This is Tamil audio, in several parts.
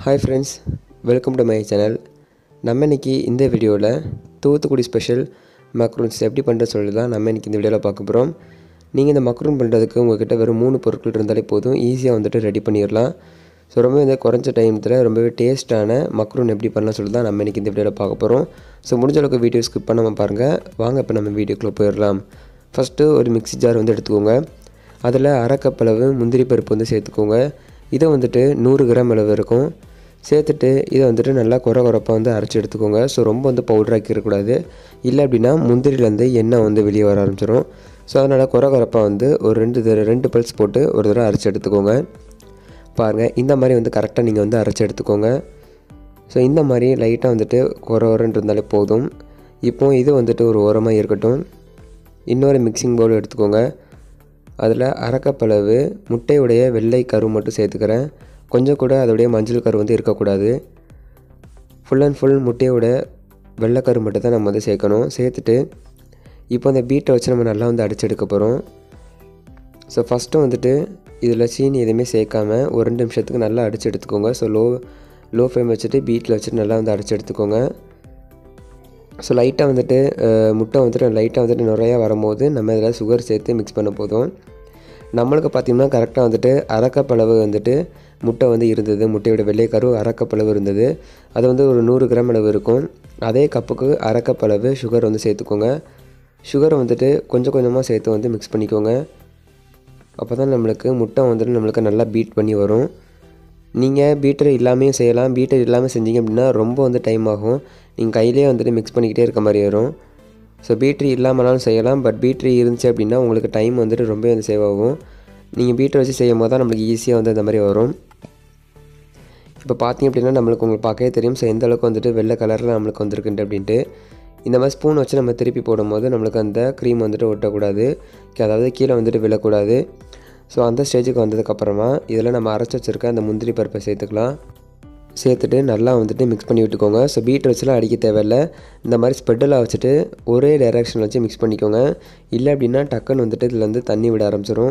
hi friends welcome to my channel நம்ம இன்னைக்கு இந்த வீடியோவில் தூத்துக்குடி ஸ்பெஷல் மக்ரூன்ஸ் எப்படி பண்ணுறது சொல்லி தான் நம்ம இன்னைக்கு இந்த வீடியோவில் பார்க்க போகிறோம் நீங்கள் இந்த மக்ரூன் பண்ணுறதுக்கு உங்கள்கிட்ட வெறும் மூணு பொருட்கள் இருந்தாலே போதும் ஈஸியாக வந்துட்டு ரெடி பண்ணிடலாம் ஸோ ரொம்ப இந்த குறைஞ்ச டைமத்தில் ரொம்பவே டேஸ்ட்டான மக்ரூன் எப்படி பண்ணலாம் சொல்லி தான் நம்ம இன்னைக்கு இந்த வீடியோவில் பார்க்க போகிறோம் ஸோ முடிஞ்ச அளவுக்கு வீடியோ ஸ்கிப் பண்ணாமல் பாருங்கள் வாங்க இப்போ நம்ம வீடியோக்குள்ளே போயிடலாம் ஃபஸ்ட்டு ஒரு மிக்ஸி ஜார் வந்து எடுத்துக்கோங்க அதில் அரை கப் அளவு முந்திரி பருப்பு வந்து சேர்த்துக்கோங்க இதை வந்துட்டு நூறு கிராம் அளவு இருக்கும் சேர்த்துட்டு இதை வந்துட்டு நல்லா குறை குறைப்பாக வந்து அரைச்சி எடுத்துக்கோங்க ஸோ ரொம்ப வந்து பவுடராக்கி இருக்கக்கூடாது இல்லை அப்படின்னா முந்திரிலேருந்து எண்ணெய் வந்து வெளியே வர ஆரம்பிச்சிடும் ஸோ அதனால் குறை குறைப்பாக வந்து ஒரு ரெண்டு தடவை ரெண்டு பல்ஸ் போட்டு ஒரு தடவை அரைச்சி எடுத்துக்கோங்க பாருங்கள் இந்த மாதிரி வந்து கரெக்டாக நீங்கள் வந்து அரைச்சி எடுத்துக்கோங்க ஸோ இந்த மாதிரி லைட்டாக வந்துட்டு குறை குறைன்னு இருந்தாலே போதும் இப்போ இது வந்துட்டு ஒரு ஓரமாக இருக்கட்டும் இன்னொரு மிக்சிங் பவுல் எடுத்துக்கோங்க அதில் அரைக்கப்பளவு முட்டையுடைய வெள்ளை கரு மட்டும் சேர்த்துக்கிறேன் கொஞ்சம் கூட அதோடைய மஞ்சள் கரு வந்து இருக்கக்கூடாது ஃபுல் அண்ட் ஃபுல் முட்டையோட வெள்ளைக்கரு மட்டும் தான் நம்ம வந்து சேர்க்கணும் சேர்த்துட்டு இப்போ அந்த பீட்டை வச்சு நம்ம நல்லா வந்து அடிச்சு எடுக்க போகிறோம் ஸோ ஃபஸ்ட்டு வந்துட்டு இதில் சீனி எதுவுமே சேர்க்காம ஒரு ரெண்டு நிமிஷத்துக்கு நல்லா அடிச்சு எடுத்துக்கோங்க ஸோ லோ லோ ஃப்ளேம் வச்சுட்டு பீட்டில் வச்சுட்டு நல்லா வந்து அடிச்சு எடுத்துக்கோங்க ஸோ லைட்டாக வந்துட்டு அஹ், முட்டை வந்துட்டு லைட்டாக வந்துட்டு நிறையா வரும்போது நம்ம இதில் சுகர் சேர்த்து மிக்ஸ் பண்ண போதும் நம்மளுக்கு பார்த்திங்கன்னா கரெக்டாக வந்துட்டு அரைக்கப்பளவு வந்துட்டு முட்டை வந்து இருந்தது முட்டையோட வெள்ளைக்கரு அரைக்கப்பளவு இருந்தது அது வந்து ஒரு நூறு கிராம் அளவு இருக்கும் அதே கப்புக்கு அரைக்கப்பளவு சுகர் வந்து சேர்த்துக்கோங்க சுகர் வந்துட்டு கொஞ்சம் கொஞ்சமாக சேர்த்து வந்து மிக்ஸ் பண்ணிக்கோங்க அப்போ தான் நம்மளுக்கு முட்டை வந்துட்டு நம்மளுக்கு நல்லா பீட் பண்ணி வரும் நீங்கள் பீட்டர் இல்லாமையும் செய்யலாம் பீட்டர் இல்லாமல் செஞ்சீங்க அப்படின்னா ரொம்ப வந்து டைம் ஆகும் நீங்கள் கையிலே வந்துட்டு மிக்ஸ் பண்ணிக்கிட்டே இருக்க மாதிரி வரும் ஸோ பீட்ரி இல்லாமலாலும் செய்யலாம் பட் பீட்ரி இருந்துச்சு அப்படின்னா உங்களுக்கு டைம் வந்துட்டு ரொம்ப வந்து சேவ் ஆகும் நீங்கள் பீட்டர் வச்சு செய்யும் போது தான் நம்மளுக்கு ஈஸியாக வந்து இந்த மாதிரி வரும் இப்போ பார்த்தீங்க அப்படின்னா நம்மளுக்கு உங்களுக்கு பார்க்கவே தெரியும் ஸோ எந்த அளவுக்கு வந்துட்டு வெள்ளை கலரில் நம்மளுக்கு வந்திருக்குன்ட்டு அப்படின்ட்டு இந்த மாதிரி ஸ்பூன் வச்சு நம்ம திருப்பி போடும்போது நம்மளுக்கு அந்த க்ரீம் வந்துட்டு ஒட்டக்கூடாது அதாவது கீழே வந்துட்டு விழக்கூடாது ஸோ அந்த ஸ்டேஜுக்கு வந்ததுக்கப்புறமா இதில் நம்ம அரைச்சி வச்சுருக்க அந்த முந்திரி பருப்பை சேர்த்துக்கலாம் சேர்த்துட்டு நல்லா வந்துட்டு மிக்ஸ் பண்ணி விட்டுக்கோங்க ஸோ பீட் வச்சுலாம் அடிக்க தேவையில்ல இந்த மாதிரி ஸ்ப்ரெட்டெல்லாம் வச்சுட்டு ஒரே டைரெக்ஷன் வச்சு மிக்ஸ் பண்ணிக்கோங்க இல்லை அப்படின்னா டக்குன்னு வந்துட்டு இதில் வந்து தண்ணி விட ஆரம்பிச்சிடும்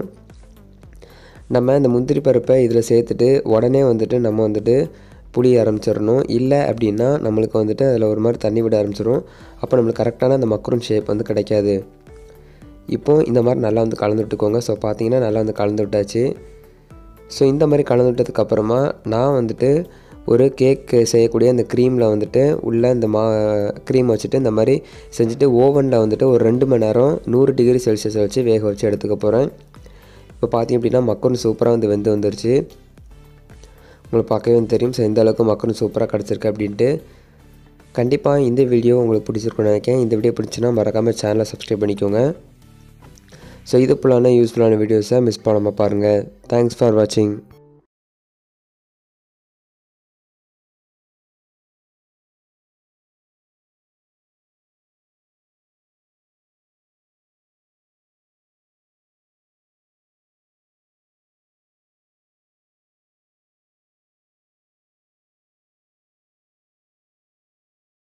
நம்ம இந்த முந்திரி பருப்பை இதில் சேர்த்துட்டு உடனே வந்துட்டு நம்ம வந்துட்டு புளிய ஆரம்பிச்சிடணும் இல்லை அப்படின்னா நம்மளுக்கு வந்துட்டு அதில் ஒரு மாதிரி தண்ணி விட ஆரம்பிச்சிடும் அப்போ நம்மளுக்கு கரெக்டான அந்த மக்ரூன் ஷேப் வந்து கிடைக்காது இப்போ இந்த மாதிரி நல்லா வந்து கலந்து விட்டுக்கோங்க ஸோ பார்த்தீங்கன்னா நல்லா வந்து கலந்து விட்டாச்சு ஸோ இந்த மாதிரி கலந்து விட்டதுக்கப்புறமா நான் வந்துட்டு ஒரு கேக் செய்யக்கூடிய அந்த க்ரீமில் வந்துட்டு உள்ளே இந்த மா க்ரீம் வச்சுட்டு இந்த மாதிரி செஞ்சுட்டு ஓவனில் வந்துட்டு ஒரு ரெண்டு மணி நேரம் நூறு டிகிரி செல்சியஸ் வச்சு வேக வச்சு எடுத்துக்க போகிறேன் இப்போ பார்த்தீங்க அப்படின்னா மக்கரும் சூப்பராக வந்து வெந்து வந்துருச்சு உங்களுக்கு பார்க்கவே வந்து தெரியும் ஸோ எந்த அளவுக்கு மக்கரும் சூப்பராக கிடச்சிருக்கு அப்படின்ட்டு கண்டிப்பாக இந்த வீடியோ உங்களுக்கு பிடிச்சிருக்குன்னு நினைக்கிறேன் இந்த வீடியோ பிடிச்சுன்னா மறக்காமல் சேனலை சப்ஸ்கிரைப் பண்ணிக்கோங்க ஸோ இது போலான யூஸ்ஃபுல்லான வீடியோஸை மிஸ் பண்ணாமல் பாருங்கள் தேங்க்ஸ் ஃபார் வாட்சிங்